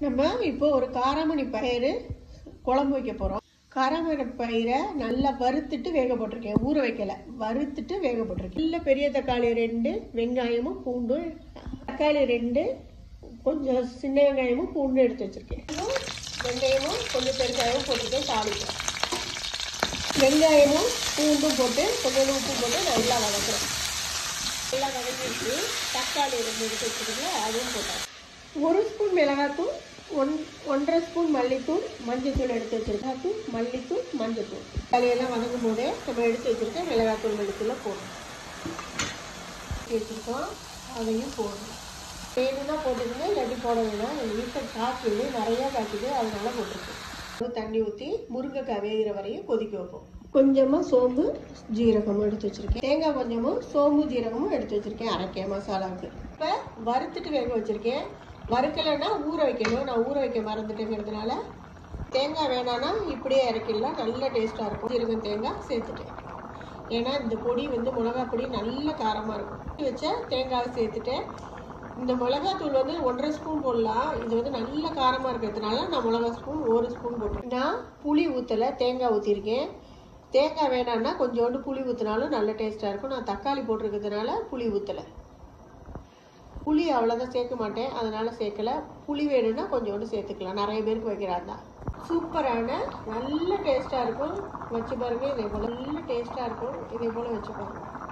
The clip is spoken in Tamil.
நம்ம இப்போ ஒரு காராமணி பயிறு குழம்பு வைக்க போகிறோம் காராமணி பயிரை நல்லா வறுத்துட்டு வேக போட்டிருக்கேன் ஊற வைக்கல வறுத்துட்டு வேக போட்டிருக்கேன் நல்ல பெரிய தக்காளி ரெண்டு வெங்காயமும் பூண்டும் தக்காளி ரெண்டு கொஞ்சம் சின்ன வெங்காயமும் பூண்டும் எடுத்து வச்சிருக்கேன் வெங்காயமும் கொஞ்சம் பெருங்காயமும் போட்டுட்டு தாளிக்கிறேன் வெங்காயமும் பூண்டும் போட்டு கொஞ்சம் உப்பு போட்டு நல்லா வதக்குறேன் நல்லா வதக்கிட்டு தக்காளி ரெண்டு எடுத்து வச்சுருக்கேன் அதுவும் போட்டேன் ஒரு ஸ்பூன் மிளகாத்தூள் ஒன் ஒன்றரை ஸ்பூன் மல்லித்தூள் மஞ்சத்தூள் எடுத்து வச்சிருக்கேன் தூள் மல்லித்தூள் மஞ்சத்தூள் தலையெல்லாம் வதங்கும் போதே நம்ம எடுத்து வச்சிருக்க மிளகாத்தூள் மல்லித்தூளை போடணும் வச்சுருக்கோம் அதையும் போடணும் வேணும்னா போட்டுக்கோங்க இல்லாட்டி போட வேணாம் எங்கள் வீட்டில் காய்க்குது நிறையா காய்க்குது அதனால போட்டிருக்கோம் தண்ணி ஊற்றி முருங்கைக்காய் வேகிற வரையும் கொதிக்க வைப்போம் கொஞ்சமாக சோம்பு ஜீரகமும் எடுத்து வச்சுருக்கேன் தேங்காய் கொஞ்சமும் சோம்பு ஜீரகமும் எடுத்து வச்சுருக்கேன் அரைக்க மசாலாவுக்கு இப்போ வறுத்துட்டு வேக வச்சுருக்கேன் வறுக்கலைன்னா ஊற வைக்கணும் நான் ஊற வைக்க மறந்துட்டேங்கிறதுனால தேங்காய் வேணான்னா இப்படியே இறக்கிடலாம் நல்ல டேஸ்ட்டாக இருக்கும் ஜீரகம் தேங்காய் சேர்த்துட்டேன் ஏன்னா இந்த பொடி வந்து மிளகா பொடி நல்ல காரமாக இருக்கும் வச்ச தேங்காவை சேர்த்துட்டேன் இந்த மிளகாத்தூள் வந்து ஒன்றரை ஸ்பூன் போடலாம் இது வந்து நல்ல காரமாக இருக்கிறதுனால நான் மிளகா ஸ்பூன் ஒரு ஸ்பூன் போட்டிருக்கேன் நான் புளி ஊற்றலை தேங்காய் ஊற்றிருக்கேன் தேங்காய் வேணான்னா கொஞ்சோண்டு புளி ஊற்றினாலும் நல்ல டேஸ்ட்டாக இருக்கும் நான் தக்காளி போட்டிருக்கிறதுனால புளி ஊற்றலை புளி அவ்வளோதான் சேர்க்க மாட்டேன் அதனால சேர்க்கல புளி வேணும்னா கொஞ்சோண்டு சேர்த்துக்கலாம் நிறைய பேருக்கு வைக்கிறாங்க சூப்பரான நல்ல டேஸ்ட்டாக இருக்கும் வச்சு பாருங்க இதே போல் நல்ல டேஸ்ட்டாக இருக்கும் இதே போல் வச்சு பாருங்க